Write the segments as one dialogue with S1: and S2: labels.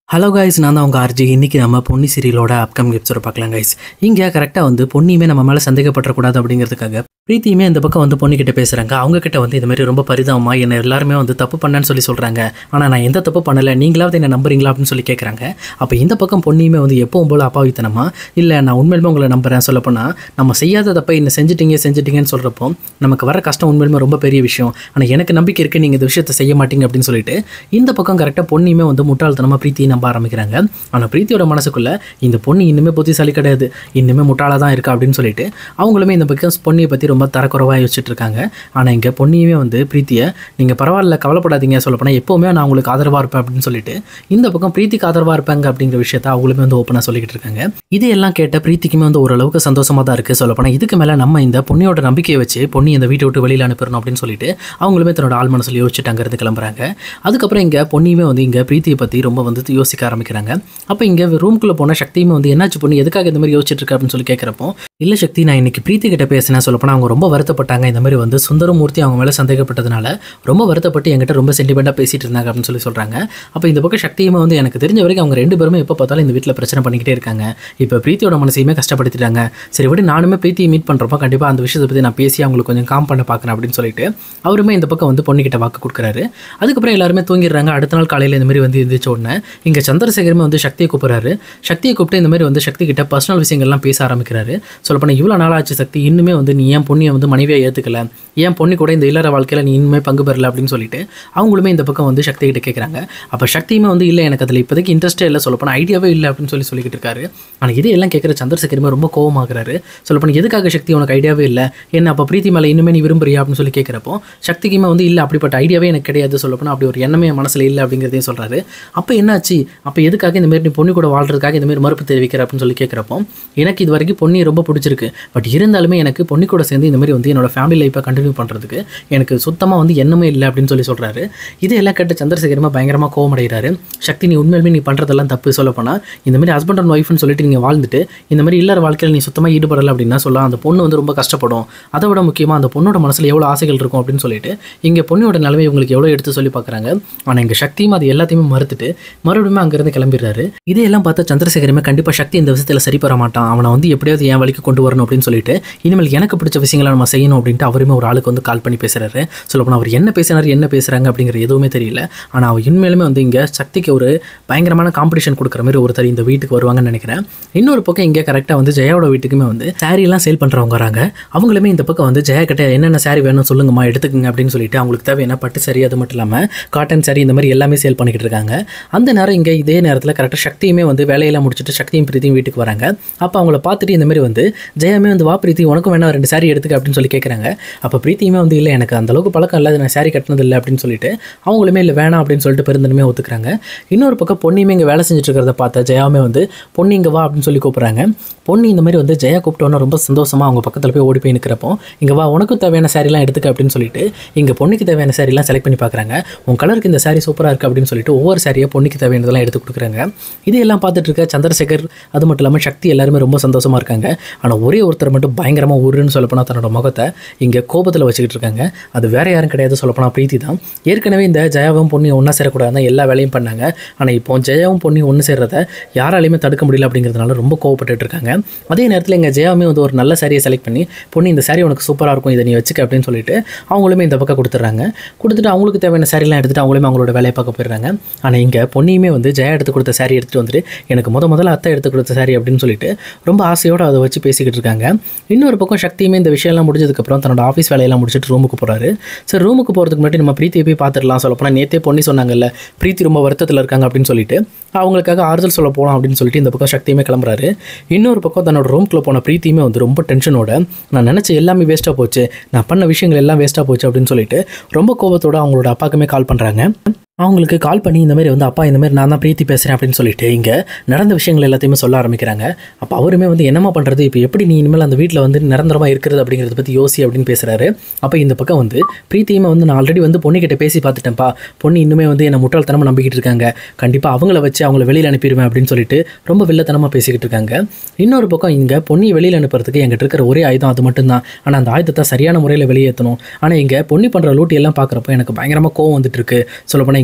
S1: hello guys நான் தான் உங்கள் ஆர்ஜி இன்றைக்கி நம்ம பொன்னி சீரியலோட அப்கமிங் எபிசோட பார்க்கலாம் கைஸ் இங்கே கரெக்டாக வந்து பொன்னியுமே நம்ம மேலே சந்தேகப்படக்கூடாது அப்படிங்கிறதுக்காக பிரீத்தியுமே இந்த பக்கம் வந்து பொண்ணுக்கிட்ட பேசுகிறாங்க அவங்க கிட்ட வந்து இந்த மாதிரி ரொம்ப பரிதாபமா என்னை எல்லாருமே வந்து தப்பு பண்ணேன்னு சொல்லி சொல்கிறாங்க ஆனால் நான் எந்த தப்பு பண்ணலை நீங்களாவது என்ன நம்புறீங்களா அப்படின்னு சொல்லி கேட்குறாங்க அப்போ இந்த பக்கம் பொன்னியுமே வந்து எப்பவும் போல அப்பாவித்தனமா இல்லை நான் உண்மையிலுமே உங்களை நம்புறேன் சொல்லப்போனால் நம்ம செய்யாத தப்பை என்ன செஞ்சிட்டீங்க செஞ்சிட்டீங்கன்னு சொல்கிறப்போ நமக்கு வர கஷ்டம் உண்மையிலுமே ரொம்ப பெரிய விஷயம் ஆனால் எனக்கு நம்பிக்கை இருக்குது நீங்கள் இந்த விஷயத்தை செய்ய மாட்டீங்க அப்படின்னு சொல்லிட்டு இந்த பக்கம் கரெக்டாக பொண்ணியுமே வந்து முட்டாள்தனமாக பிரீத்தியை நம்ப ஆரம்பிக்கிறாங்க ஆனால் பிரீத்தியோட மனசுக்குள்ள இந்த பொண்ணு இன்னுமே புத்திசாலி கிடையாது இன்னுமே முட்டாளாக தான் இருக்கா அப்படின்னு சொல்லிட்டு அவங்களுமே இந்த பக்கம் பொண்ணியை பற்றி ரொம்ப தரக்குறவாக யோசிச்சுட்டு இருக்காங்க ஆனால் இங்கே பொண்ணியுமே வந்து பிரீத்தியை நீங்கள் பரவாயில்ல கவலைப்படாதீங்க சொல்லப்போனால் எப்போவுமே நான் உங்களுக்கு ஆதரவாக இருப்பேன் அப்படின்னு சொல்லிட்டு இந்த பக்கம் பிரீத்திக்கு ஆதரவாக இருப்பாங்க அப்படிங்கிற விஷயத்த அவங்களுமே வந்து ஓப்பனாக சொல்லிக்கிட்டு இருக்காங்க இதையெல்லாம் கேட்ட பிரீத்திக்குமே வந்து ஓரளவுக்கு சந்தோஷமாக தான் இருக்குது சொல்லப்போனால் இதுக்கு மேலே நம்ம இந்த பொண்ணியோட நம்பிக்கையை வச்சு பொண்ணி இந்த வீட்டை விட்டு வெளியில் அனுப்பிடணும் அப்படின்னு சொல்லிட்டு அவங்களுமே தன்னோட ஆள் மனசில் யோசிச்சுட்டு அங்கேருந்து கிளம்புறாங்க அதுக்கப்புறம் இங்கே பொண்ணியுமே வந்து இங்கே பிரீத்தியை பற்றி ரொம்ப வந்து யோசிக்க ஆரம்பிக்கிறாங்க அப்போ இங்கே ரூம்குள்ளே போன சக்தியுமே வந்து என்னாச்சு பொண்ணு எதுக்காக இந்த மாதிரி யோசிச்சுட்டு இருக்க அப்படின்னு சொல்லி கேட்குறப்போ இல்லை சக்தி நான் இன்னைக்கு பிரீத்தி கிட்ட பேசினேன் சொல்லப்போனால் அவங்க ரொம்ப வருத்தப்பட்டாங்க இந்த மாதிரி வந்து சுந்தரமூர்த்தி அவங்க மேலே சந்தேகப்பட்டதுனால ரொம்ப வருத்தப்பட்டு என்கிட்ட ரொம்ப சென்டிமெண்ட்டாக பேசிட்டு இருந்தாங்க அப்படின்னு சொல்லி சொல்கிறாங்க அப்போ இந்த பக்கம் சக்தியுமே வந்து எனக்கு தெரிஞ்ச வரைக்கும் அவங்க ரெண்டு பேருமே எப்போ பார்த்தாலும் இந்த வீட்டில் பிரச்சனை பண்ணிக்கிட்டே இருக்காங்க இப்போ பிரீத்தியோட மனசையுமே கஷ்டப்படுத்திட்டாங்க சரி விட நானுமே பிரீத்தியை மீட் பண்ணுறப்போ கண்டிப்பாக அந்த விஷயத்தை பற்றி நான் பேசி அவங்களுக்கு கொஞ்சம் காம் பண்ண பார்க்குறேன் அப்படின்னு சொல்லிட்டு அவருமே இந்த பக்கம் வந்து பொண்ணுக்கிட்ட வாக்கு கொடுக்குறாரு அதுக்கப்புறம் எல்லாருமே தூங்கிடுறாங்க அடுத்த நாள் காலையில் இந்த மாதிரி வந்து இருந்துச்ச உடனே இங்கே சந்திரசேகரமே வந்து சக்தியை கூப்பிட்றாரு சக்தியை கூப்பிட்டு இந்த மாதிரி வந்து சக்தி கிட்ட பர்சனல் விஷயங்கள்லாம் பேச ஆரம்பிக்கிறாரு சொல்லப்போனால் இவ்வளோ நாளாச்சு சக்தி இன்னுமே வந்து நீ ஏன் பொண்ணியை வந்து மனைவியாக ஏற்றுக்கல ஏன் பொண்ணு கூட இந்த இல்லற வாழ்க்கையில் நீ இன்னுமே பங்கு பெறல அப்படின்னு சொல்லிட்டு அவங்களுமே இந்த பக்கம் வந்து சக்தி கிட்ட கேட்குறாங்க அப்போ சக்தியுமே வந்து இல்லை எனக்கு அதில் இப்போதைக்கு இன்ட்ரெஸ்ட்டே இல்லை சொல்லப்போனால் ஐடியாவே இல்லை அப்படின்னு சொல்லி சொல்லிக்கிட்டு இருக்காரு ஆனால் இதையெல்லாம் கேட்குற சந்திரசேகரமே ரொம்ப கோவமாகறாரு சொல்லப்போனால் எதுக்காக சக்தி உனக்கு ஐடியாவே இல்லை என்ன அப்போ பிரீத்தி மேலே இன்னுமே நீ விரும்புறியா அப்படின்னு சொல்லி கேட்குறப்போ சக்திக்குமே வந்து இல்லை அப்படிப்பட்ட ஐடியாவே எனக்கு கிடையாது சொல்லப்போனால் அப்படி ஒரு எண்ணமே என் மனசில் இல்லை அப்படிங்கிறதையும் சொல்கிறாரு அப்போ என்னாச்சு அப்போ எதுக்காக இந்த மாதிரி நீ பொண்ணு கூட வாழ்றதுக்காக இந்த மாதிரி மறுப்பு தெரிவிக்கிற அப்படின்னு சொல்லி கேட்குறப்போ எனக்கு இது வரைக்கும் பொண்ணி ரொம்ப பிடிச்சிருக்கு பட் இருந்தாலுமே எனக்கு பொண்ணு கூட சேர்ந்து இந்த மாதிரி வந்து என்னோட ஃபேமிலி லைஃப்பை கண்டினியூ பண்ணுறதுக்கு எனக்கு சுத்தமாக வந்து எண்ணமே இல்லை அப்படின்னு சொல்லி சொல்கிறாரு இதெல்லாம் கேட்ட சந்திரசேகரமாக பயங்கரமாக கோவமடைகிறாரு சக்தி நீ உண்மையிலுமே நீ பண்ணுறதெல்லாம் தப்பு சொல்லப்போனால் இந்த மாதிரி ஹஸ்பண்ட் அண்ட் ஒய்ஃப்னு சொல்லிட்டு நீங்கள் வாழ்ந்துட்டு இந்த மாதிரி இல்லற வாழ்க்கையில் நீ சுத்தமாக ஈடுபடலை அப்படின்னா சொல்லலாம் அந்த பொண்ணு வந்து ரொம்ப கஷ்டப்படும் அதை விட முக்கியமாக அந்த பொண்ணோட மனசில் எவ்வளோ ஆசைகள் இருக்கும் அப்படின்னு சொல்லிட்டு இங்கே பொண்ணோட நிலைமை இவங்களுக்கு எவ்வளோ எடுத்து சொல்லி பார்க்குறாங்க ஆனால் எங்கள் சக்தியும் அது எல்லாத்தையுமே மறுத்துட்டு மறுபடியும் அங்கேருந்து கிளம்பிடுறாரு இதையெல்லாம் பார்த்தா சந்திரசேகரமே கண்டிப்பாக சக்தி இந்த விஷயத்தில் சரி பெற மாட்டான் அவனை வந்து எப்படியாவது என் வழிக்கு கொண்டு வரணும் அப்படின்னு சொல்லிட்டு இனிமேல் எனக்கு பிடிச்ச விஷயங்களை நம்ம செய்யணும் அப்படின்ட்டு அவருமே ஒரு ஆளுக்கு வந்து கால் பண்ணி பேசுறாரு சொல்லப்போனால் அவர் என்ன பேசினார் என்ன பேசுகிறாங்க அப்படிங்கிற எதுவுமே தெரியல ஆனால் அவர் உண்மையிலுமே வந்து இங்கே சக்திக்கு ஒரு பயங்கரமான காம்படிஷன் கொடுக்குற மாதிரி ஒருத்தர் இந்த வீட்டுக்கு வருவாங்கன்னு நினைக்கிறேன் இன்னொரு பக்கம் இங்கே கரெக்டாக வந்து ஜெயாவோட வீட்டுக்குமே வந்து saree எல்லாம் சேல் பண்ணுறவங்க வராங்க அவங்களுமே இந்த பக்கம் வந்து ஜெயா கிட்ட என்னென்ன saree வேணும் சொல்லுங்கம்மா எடுத்துக்கங்க அப்படின்னு சொல்லிட்டு அவங்களுக்கு தேவையான பட்டு saree அது மட்டும் இல்லாமல் காட்டன் saree இந்த மாதிரி எல்லாமே சேல் பண்ணிக்கிட்டு இருக்காங்க அந்த நேரம் இங்கே இதே நேரத்தில் கரெக்டாக சக்தியுமே வந்து வேலையெல்லாம் முடிச்சுட்டு சக்தியும் பிரீத்தியும் வீட்டுக்கு வராங்க அப்போ அவங்கள பார்த்துட்டு இந்த மாதிரி வந்து ஜெயமே வந்து வா பிரீத்தி உனக்கும் வேணா ரெண்டு saree எடுத்துக்க அப்படின்னு சொல்லி கேட்குறாங்க அப்போ பிரீத்தியுமே வந்து இல்லை எனக்கு அந்த அளவுக்கு பழக்கம் இல்லை நான் saree கட்டினது இல்லை அப்படின்னு சொல்லிட்டு அவங்களுமே இல்லை வேணாம் அப்படின்னு சொல்லிட்டு பெருந்தனமே ஒத்துக்கிறாங்க இன்னொரு பக்கம் பொன்னியுமே இங்கே வேலை செஞ்சுட்டு இருக்கிறத பார்த்த ஜெயாவுமே வந்து பொன்னி இங்கே வா அப்படின்னு சொல்லி கூப்பிட்றாங்க பொன்னி இந்த மாதிரி வந்து ஜெயா கூப்பிட்டோன்னா ரொம்ப சந்தோஷமாக அவங்க பக்கத்தில் போய் ஓடி போய் நிற்கிறப்போ இங்கே வா உனக்கும் தேவையான சாரிலாம் எடுத்துக்க அப்படின்னு சொல்லிட்டு இங்கே பொண்ணுக்கு தேவையான சாரிலாம் செலக்ட் பண்ணி பார்க்குறாங்க உன் கலருக்கு இந்த சாரி சூப்பராக இருக்குது அப்படின்னு சொல்லிட்டு ஒவ்வொரு சாரியாக பொண்ணுக்கு தேவையானதெல்லாம் எடுத்து கொடுக்குறாங்க இதையெல்லாம் பார்த்துட்டு இருக்க சந்திரசேகர் அது மட்டும் இல்லாமல் சக்தி எல்லாருமே ரொம்ப சந்தோஷமாக இருக்காங்க ஆனால் ஒரே ஒருத்தர் மட்டும் பயங்கரமாக உருன்னு சொல்லப்போனால் தன்னோட முகத்தை இங்கே கோபத்தில் வச்சுக்கிட்டு இருக்காங்க அது வேற யாரும் கிடையாது சொல்லப்போனால் பிரீத்தி தான் ஏற்கனவே இந்த ஜெயாவும் பொண்ணையும் ஒன்றா சேரக்கூடாது எல்லா வேலையும் பண்ணாங்க ஆனால் இப்போ ஜெயாவும் பொண்ணையும் ஒன்று சேர்றத யாராலையுமே தடுக்க முடியல அப்படிங்கிறதுனால ரொம்ப கோவப்பட்டுட்டு இருக்காங்க அதே நேரத்தில் எங்கள் ஜெயாவுமே வந்து ஒரு நல்ல சாரியை செலக்ட் பண்ணி பொண்ணு இந்த சாரி உனக்கு சூப்பராக இருக்கும் இதை நீ வச்சுக்க அப்படின்னு சொல்லிட்டு அவங்களுமே இந்த பக்கம் கொடுத்துட்றாங்க கொடுத்துட்டு அவங்களுக்கு தேவையான சாரிலாம் எடுத்துட்டு அவங்களுமே அவங்களோட வேலையை பார்க்க போயிடுறாங்க ஆனால் இங்கே பொண்ணையுமே வந்து ஜெயா எடுத்து கொடுத்த சாரி எடுத்துகிட்டு வந்துட்டு எனக்கு முத முதல்ல அத்தை எடுத்து கொடுத்த சாரி அப்படின்னு சொல்லிட்டு ரொம்ப ஆசையோடு அதை வச்சு பேசிக்கிட்டு இருக்காங்க இன்னொரு பக்கம் சக்தியுமே இந்த விஷயம்லாம் முடிஞ்சதுக்கப்புறம் தன்னோட ஆஃபீஸ் வேலையெல்லாம் முடிச்சுட்டு ரூமுக்கு போகிறாரு சரி ரூமுக்கு போகிறதுக்கு முன்னாடி நம்ம பிரீத்தியை போய் பார்த்துடலாம் சொல்லப்போனால் நேற்றே பொண்ணி சொன்னாங்கல்ல பிரீத்தி ரொம்ப வருத்தத்தில் இருக்காங்க அப்படின்னு சொல்லிட்டு அவங்களுக்காக ஆறுதல் சொல்ல போகலாம் அப்படின்னு சொல்லிட்டு இந்த பக்கம் சக்தியுமே கிளம்புறாரு இன்னொரு பக்கம் தன்னோட ரூம்குள்ளே போன பிரீத்தியுமே வந்து ரொம்ப டென்ஷனோட நான் நினச்ச எல்லாமே வேஸ்ட்டாக போச்சு நான் பண்ண விஷயங்கள் எல்லாம் வேஸ்ட்டாக போச்சு அப்படின்னு சொல்லிட்டு ரொம்ப கோபத்தோட அவங்களோட அப்பாக்குமே கால் பண்ணுறாங்க அவங்களுக்கு கால் பண்ணி இந்த மாதிரி வந்து அப்பா இந்த மாதிரி நான் தான் பிரீத்தி பேசுகிறேன் அப்படின்னு சொல்லிட்டு இங்கே நடந்த விஷயங்கள் எல்லாத்தையுமே சொல்ல ஆரம்பிக்கிறாங்க அப்போ அவருமே வந்து என்னம்மா பண்ணுறது இப்போ எப்படி நீ இனிமேல் அந்த வீட்டில் வந்து நிரந்தரமாக இருக்கிறது அப்படிங்கிறத பற்றி யோசி அப்படின்னு பேசுகிறாரு அப்போ இந்த பக்கம் வந்து பிரீத்தியுமே வந்து நான் ஆல்ரெடி வந்து பொண்ணுக்கிட்ட பேசி பார்த்துட்டேன்ப்பா பொண்ணு இன்னுமே வந்து என்னை முட்டாள்தனமாக நம்பிக்கிட்டு இருக்காங்க கண்டிப்பாக அவங்கள வச்சு அவங்கள வெளியில் அனுப்பிடுவேன் அப்படின்னு சொல்லிட்டு ரொம்ப வில்லத்தனமாக பேசிக்கிட்டு இருக்காங்க இன்னொரு பக்கம் இங்கே பொண்ணி வெளியில் அனுப்புறதுக்கு எங்கிட்ட இருக்கிற ஒரே ஆயுதம் அது மட்டும்தான் ஆனால் அந்த ஆயுதத்தை சரியான முறையில் வெளியேற்றணும் ஆனால் இங்கே பொண்ணி பண்ணுற லூட்டி எல்லாம் பார்க்குறப்போ எனக்கு பயங்கரமாக கோவம் வந்துட்டு இருக்கு சொல்லப்போனால்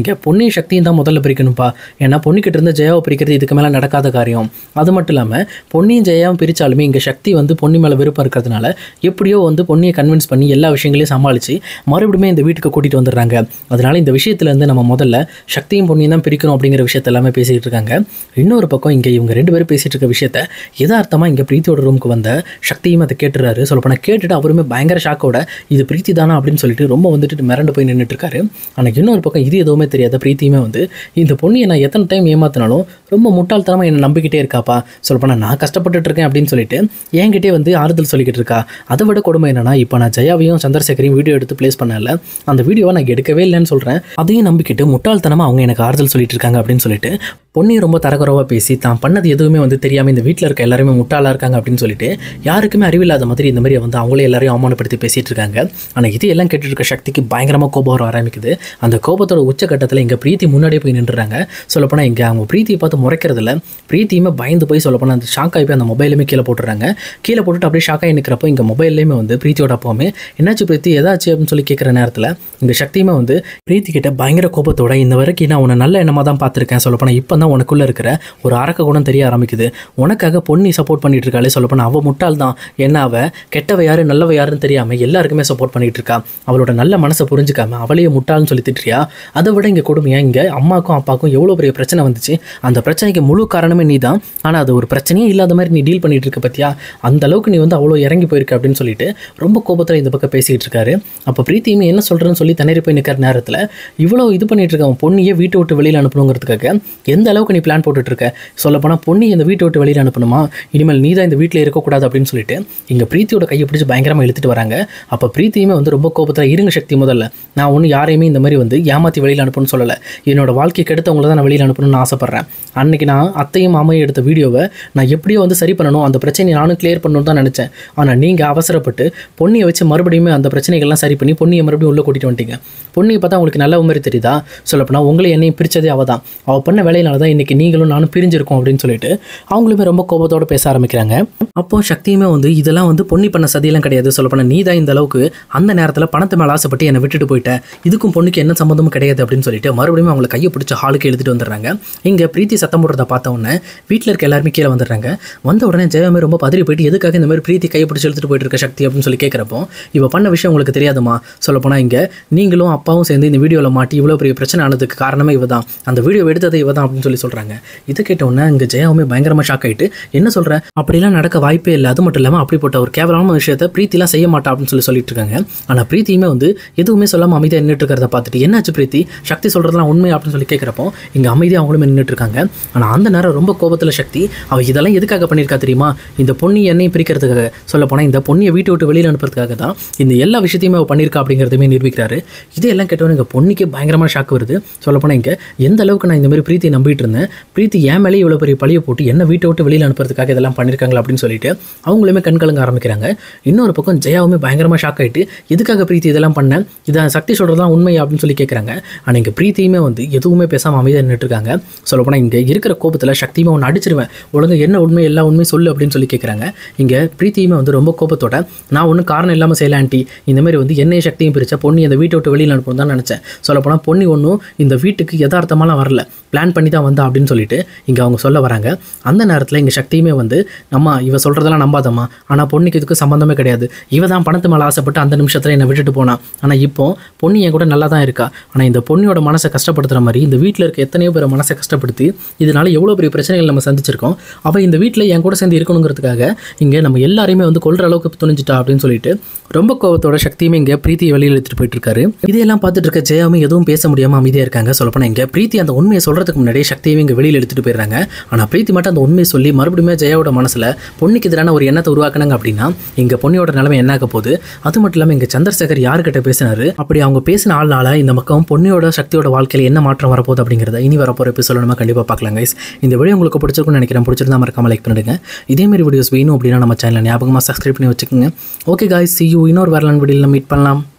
S1: இங்கே பொன்னியின் சக்தியும் தான் முதல்ல பிரிக்கணும்ப்பா ஏன்னா பொண்ணுக்கிட்ட இருந்து ஜெயாவை பிரிக்கிறது இதுக்கு மேலே நடக்காத காரியம் அது மட்டும் இல்லாமல் பொன்னியும் ஜெயாவும் பிரித்தாலுமே இங்கே சக்தி வந்து பொன்னி மேலே விருப்பம் இருக்கிறதுனால எப்படியோ வந்து பொன்னியை கன்வின்ஸ் பண்ணி எல்லா விஷயங்களையும் சமாளித்து மறுபடியும் இந்த வீட்டுக்கு கூட்டிகிட்டு வந்துடுறாங்க அதனால இந்த விஷயத்துலேருந்து நம்ம முதல்ல சக்தியும் பொன்னியும் தான் பிரிக்கணும் அப்படிங்கிற விஷயத்த எல்லாமே பேசிகிட்டு இருக்காங்க இன்னொரு பக்கம் இங்கே இவங்க ரெண்டு பேரும் பேசிகிட்டு இருக்க விஷயத்த யதார்த்தமாக இங்கே பிரீத்தியோட ரூமுக்கு வந்த சக்தியும் அதை கேட்டுறாரு சொல்லப்போனால் கேட்டுட்டு அவருமே பயங்கர ஷாக்கோட இது பிரீத்தி தானா அப்படின்னு சொல்லிட்டு ரொம்ப வந்துட்டு மிரண்டு போய் நின்றுட்டு இருக்காரு ஆனால் இன்னொரு பக்கம் இது எதுவுமே தெரியாத பிரீத்தியுமே வந்து இந்த பொண்ணியை நான் எத்தனை டைம் ஏமாத்தினாலும் ரொம்ப முட்டாள்தனமாக என்னை நம்பிக்கிட்டே இருக்காப்பா சொல்லப்போனால் நான் கஷ்டப்பட்டுட்டு இருக்கேன் அப்படின்னு சொல்லிட்டு என்கிட்டே வந்து ஆறுதல் சொல்லிக்கிட்டு இருக்கா அதை விட கொடுமை என்னன்னா இப்போ நான் ஜெயாவையும் சந்திரசேகரையும் வீடியோ எடுத்து ப்ளேஸ் பண்ணல அந்த வீடியோவை நான் எடுக்கவே இல்லைன்னு சொல்கிறேன் அதையும் நம்பிக்கிட்டு முட்டாள்தனமாக அவங்க எனக்கு ஆறுதல் சொல்லிட்டு இருக்காங்க அப்படின்னு சொல்லிட்டு பொன்னியை ரொம்ப தரக்குறவாக பேசி தான் பண்ணது எதுவுமே வந்து தெரியாமல் இந்த வீட்டில் இருக்க எல்லாருமே முட்டாளாக இருக்காங்க அப்படின்னு சொல்லிட்டு யாருக்குமே அறிவில்லாத மாதிரி இந்த மாதிரி வந்து அவங்களே எல்லாரையும் அவமானப்படுத்தி பேசிகிட்டு இருக்காங்க ஆனால் இது எல்லாம் கேட்டுட்டு இருக்க சக்திக்கு பயங்கரமாக கோபம் வர ஆரம்பிக்குது அந்த கோபத்தோட உச்சக்கட்டத்தில் இங்கே பிரீத்தி முன்னாடியே போய் நின்றுறாங்க சொல்லப்போனால் இங்கே அவங்க பிரீத்தியை பார்த்து முறைக்கிறதுல பிரீத்தியுமே பயந்து போய் சொல்லப்போனால் அந்த ஷாக் ஆகி போய் அந்த மொபைலுமே கீழே போட்டுறாங்க கீழே போட்டுட்டு அப்படியே ஷாக் ஆகி நிற்கிறப்போ இங்கே மொபைல்லையுமே வந்து பிரீத்தியோட அப்பாவுமே என்னாச்சு பிரீத்தி ஏதாச்சும் அப்படின்னு சொல்லி கேட்குற நேரத்தில் இந்த சக்தியுமே வந்து பிரீத்தி கிட்ட பயங்கர கோபத்தோட இந்த வரைக்கும் நான் உன்னை நல்ல எண்ணமாக தான் பார்த்துருக்கேன் சொல்லப்போனால் இப்போ தான் உனக்குள்ளே இருக்கிற ஒரு அரக்க குணம் தெரிய ஆரம்பிக்குது உனக்காக பொன்னி சப்போர்ட் பண்ணிட்டு இருக்காளே சொல்லப்போனால் அவள் முட்டாள் தான் என்ன அவ கெட்டவ யாரு நல்லவ யாருன்னு தெரியாமல் எல்லாருக்குமே சப்போர்ட் பண்ணிட்டு இருக்கா அவளோட நல்ல மனசை புரிஞ்சுக்காம அவளையே முட்டாள்னு சொல்லி திட்டுறியா அதை விட இங்கே கொடுமையா இங்கே அம்மாக்கும் அப்பாவுக்கும் எவ்வளோ பெரிய பிரச்சனை வந்துச்சு அந்த பிரச்சனைக்கு முழு காரணமே நீ தான் ஆனால் அது ஒரு பிரச்சனையே இல்லாத மாதிரி நீ டீல் பண்ணிட்டு இருக்க பத்தியா அந்த அளவுக்கு நீ வந்து அவ்வளோ இறங்கி போயிருக்க அப்படின்னு சொல்லிட்டு ரொம்ப கோபத்தில் இந்த பக்கம் பேசிக்கிட்டு இருக்காரு அப்போ பிரீத்தியுமே என்ன சொல்கிறேன்னு சொல்லி திணறி போய் நிற்கிற நேரத்தில் இவ்வளோ இது பண்ணிட்டு இருக்க அவன் பொண்ணியை வீட்டை விட்டு வெளியில் அனுப்பணுங்கிறதுக்காக எந்த அளவுக்கு நீ பிளான் போட்டுட்டு இருக்க சொல்லப்போனால் பொண்ணி இந்த வீட்டை விட்டு வெளியில் அனுப்பணுமா இனிமேல் நீ தான் இந்த வீட்டில் இருக்கக்கூடாது அப்படின்னு சொல்லிட்டு இங்கே பிரீத்தியோட கையை பிடிச்சி பயங்கரமாக இழுத்துட்டு வராங்க அப்போ பிரீத்தியுமே வந்து ரொம்ப கோபத்தில் இருங்க சக்தி முதல்ல நான் ஒன்றும் யாரையுமே இந்த மாதிரி வந்து ஏமாற்றி வெளியில் அனுப்பணும்னு சொல்லலை என்னோட வாழ்க்கை கெடுத்தவங்கள தான் நான் வெளியில் அனுப்பணும்னு ஆசைப்பட்றேன் அன்னைக்கு நான் அத்தையும் மாமையும் எடுத்த வீடியோவை நான் எப்படியோ வந்து சரி பண்ணணும் அந்த பிரச்சனையை நானும் கிளியர் பண்ணணும்னு தான் நினச்சேன் ஆனால் நீங்கள் அவசரப்பட்டு பொன்னியை வச்சு மறுபடியும் அந்த பிரச்சனைகள்லாம் சரி பண்ணி பொன்னியை மறுபடியும் உள்ளே கூட்டிகிட்டு வந்துட்டீங்க பொன்னியை பார்த்தா உங்களுக்கு நல்ல மாதிரி தெரியுதா சொல்லப்போனால் உங்களை என்னையும் பிரித்ததே அவள் தான் அவள் பண்ண வேலையினால தான் இன்றைக்கி நீங்களும் நானும் பிரிஞ்சிருக்கோம் அப்படின்னு சொல்லிட்டு அவங்களுமே ரொம்ப கோபத்தோடு பேச ஆரம்பிக்கிறாங்க அப்போ சக்தியுமே வந்து இதெல்லாம் வந்து பொன்னி பண்ண சதியெல்லாம் கிடையாது சொல்லப்போனால் நீ தான் இந்த அளவுக்கு அந்த நேரத்தில் பணத்தை மேலே ஆசைப்பட்டு என்னை விட்டுட்டு போயிட்ட இதுக்கும் பொண்ணுக்கு என்ன சம்மந்தமும் கிடையாது அப்படின்னு சொல்லிட்டு மறுபடியும் அவங்களை கையை பிடிச்ச ஹாலுக்கு எழுதிட்டு வந்துடுறாங்க இங்கே பிரீத்தி சத்தம் போடுறத பார்த்த உடனே வீட்டில் இருக்க எல்லாருமே கீழே வந்துடுறாங்க வந்த உடனே ஜெயமே ரொம்ப பதறி போயிட்டு எதுக்காக இந்த மாதிரி பிரீத்தி கையை பிடிச்சி எழுத்துட்டு போயிட்டு இருக்க சக்தி அப்படின்னு சொல்லி கேட்குறப்போ இவ பண்ண விஷயம் உங்களுக்கு தெரியாதுமா சொல்லப்போனால் இங்கே நீங்களும் அப்பாவும் சேர்ந்து இந்த வீடியோவில் மாட்டி இவ்வளோ பெரிய பிரச்சனை ஆனதுக்கு காரணமே இவ தான் அந்த வீடியோ எடுத்தது இவ தான் அப்படின்னு சொல்லி சொல்கிறாங்க இதை கேட்ட உடனே இங்கே ஜெயாவுமே பயங்கரமாக ஷாக் ஆகிட்டு என்ன சொல்கிற அப்படிலாம் நடக்க வாய்ப்பே இல்லை அது மட்டும் இல்லாமல் அப்படிப்பட்ட ஒரு கேவலமான விஷயத்தை பிரீத்திலாம் செய்ய மாட்டா அப்படின்னு சொல்லி சொல்லிட்டு இருக்காங்க ஆனால் பிரீத்தியுமே வந்து எதுவுமே சொல்லாமல் அமைதியாக நின்றுட்டு இருக்கிறத பார்த்துட்டு என்னாச்சு பிரீத்தி சக்தி சொல்கிறதுலாம் உண்மை அப்படின்னு சொல்லி கேட்குறப்போ இங்கே அமைதியாக அவங்களுமே நின்றுட்டு இருக்காங்க ஆனால் அந்த நேரம் ரொம்ப கோபத்தில் சக்தி அவள் இதெல்லாம் எதுக்காக பண்ணியிருக்கா தெரியுமா இந்த பொண்ணி என்னையும் பிரிக்கிறதுக்காக சொல்லப் போனால் இந்த பொண்ணியை வீட்டை விட்டு வெளியில் அனுப்புறதுக்காக தான் இந்த எல்லா விஷயத்தையுமே அவள் பண்ணியிருக்கா அப்படிங்கிறதுமே நிரூபிக்கிறாரு இதெல்லாம் கேட்டவன் இங்கே பொண்ணுக்கு பயங்கரமான ஷாக் வருது சொல்லப்போனால் இங்கே எந்த அளவுக்கு நான் இந்த மாதிரி பிரீத்தியை நம்பிட்டு இருந்தேன் பிரீத்தி ஏன் மேலே இவ்வளோ பெரிய பழியை போட்டு என்ன வீட்டை விட்டு வெளியில் அனுப்புறதுக்காக இதெல்லாம் பண்ணியிருக்காங்களா அப்படின்னு சொல்லிட்டு அவங்களுமே கண் கலங்க ஆரம்பிக்கிறாங்க இன்னொரு பக்கம் ஜெயாவுமே பயங்கரமாக ஷாக் ஆகிட்டு எதுக்காக பிரீத்தி இதெல்லாம் பண்ணேன் இதை சக்தி சொல்கிறதுலாம் உண்மை அப்படின்னு சொல்லி கேட்குறாங்க ஆனால் இங்கே பிரீத்தியுமே வந்து எதுவுமே பேசாமல் அமைதியாக நின்றுட்டு இருக்காங்க சொல்லப்போனால் இங்கே இருக்கிற கோபத்தில் சக்தியுமே ஒன்று அடிச்சிருவேன் ஒழுங்கு என்ன உண்மை எல்லா உண்மையும் சொல்லு அப்படின்னு சொல்லி கேட்குறாங்க இங்கே பிரீத்தியுமே வந்து ரொம்ப கோபத்தோட நான் ஒன்றும் காரணம் இல்லாமல் செய்யல ஆண்டி இந்த மாதிரி வந்து என்னைய சக்தியும் பிரிச்ச பொண்ணு இந்த வீட்டை விட்டு வெளியில் அனுப்பணும் தான் நினச்சேன் சொல்லப்போனால் பொண்ணு ஒன்றும் இந்த வீட்டுக்கு யதார்த்தமாலாம் வரல பிளான் பண்ணி தான் வந்தா அப்படின்னு சொல்லிட்டு இங்கே அவங்க சொல்ல வராங்க அந்த நேரத்தில் இங்கே சக்தியுமே வந்து நம்ம இவ சொல்கிறதெல்லாம் நம்பாதம்மா ஆனால் பொண்ணுக்கு இதுக்கு சம்மந்தமே கிடையாது இவ தான் பணத்து மேலே ஆசைப்பட்டு அந்த நிமிஷத்தில் என்னை விட்டுட்டு போனா ஆனால் இப்போ பொண்ணு என் கூட நல்லா தான் இருக்கா ஆனால் இந்த பொண்ணியோட மனசை கஷ்டப்படுத்துகிற மாதிரி இந்த வீட்டில் இருக்க எத்தனையோ பேர் மனசை கஷ்டப்படுத்தி இதனால எவ்வளோ பெரிய பிரச்சனைகள் நம்ம சந்திச்சிருக்கோம் அவள் இந்த வீட்டில் என் கூட சேர்ந்து இருக்கணுங்கிறதுக்காக இங்கே நம்ம எல்லாரையுமே வந்து கொல்ற அளவுக்கு துணிஞ்சிட்டா அப்படின்னு சொல்லிட்டு ரொம்ப கோபத்தோட சக்தியுமே இங்கே பிரீத்தியை வெளியில் எடுத்துட்டு போயிட்டு இருக்காரு இதையெல்லாம் பார்த்துட்டு இருக்க ஜெயாவும் எதுவும் பேச முடியாமல் அமைதியாக இருக்காங்க சொல்லப்போனால் இங்கே பிரீத்தி அந்த உண்மையை சொல்கிறதுக்கு முன்னாடியே சக்தியையும் இங்கே வெளியில் எடுத்துட்டு போயிடுறாங்க ஆனால் பிரீத்தி மட்டும் அந்த உண்மையை சொல்லி மறுபடியும் ஜெயாவோட மனசில் பொண்ணுக்கு எதிரான ஒரு எண்ணத்தை உருவாக்குனாங்க அப்படின்னா இங்கே பொண்ணியோட நிலைமை என்ன ஆக போகுது அது மட்டும் இல்லாமல் இங்கே சந்திரசேகர் யார்கிட்ட பேசினாரு அப்படி அவங்க பேசின ஆள்னால இந்த பக்கம் பொண்ணியோட சக்தியோட வாழ்க்கையில் என்ன மாற்றம் வரப்போகுது அப்படிங்கிறத இனி வரப்போகிற எபிசோட நம்ம கண்டிப்பாக பார்க்கலாம் கைஸ் இந்த வீடியோ உங்களுக்கு பிடிச்சிருக்கும்னு நினைக்கிறேன் பிடிச்சிருந்தா மறக்காம லைக் பண்ணிடுங்க இதே மாதிரி வீடியோஸ் வேணும் அப்படின்னா நம்ம சேனலை ஞாபகமாக சப்ஸ்கிரைப் பண்ணி வச்சுக்கோங்க ஓகே காய்ஸ் சி யூ இன்னொரு வரலான் வீடியோவில் மீட் பண்ணலாம்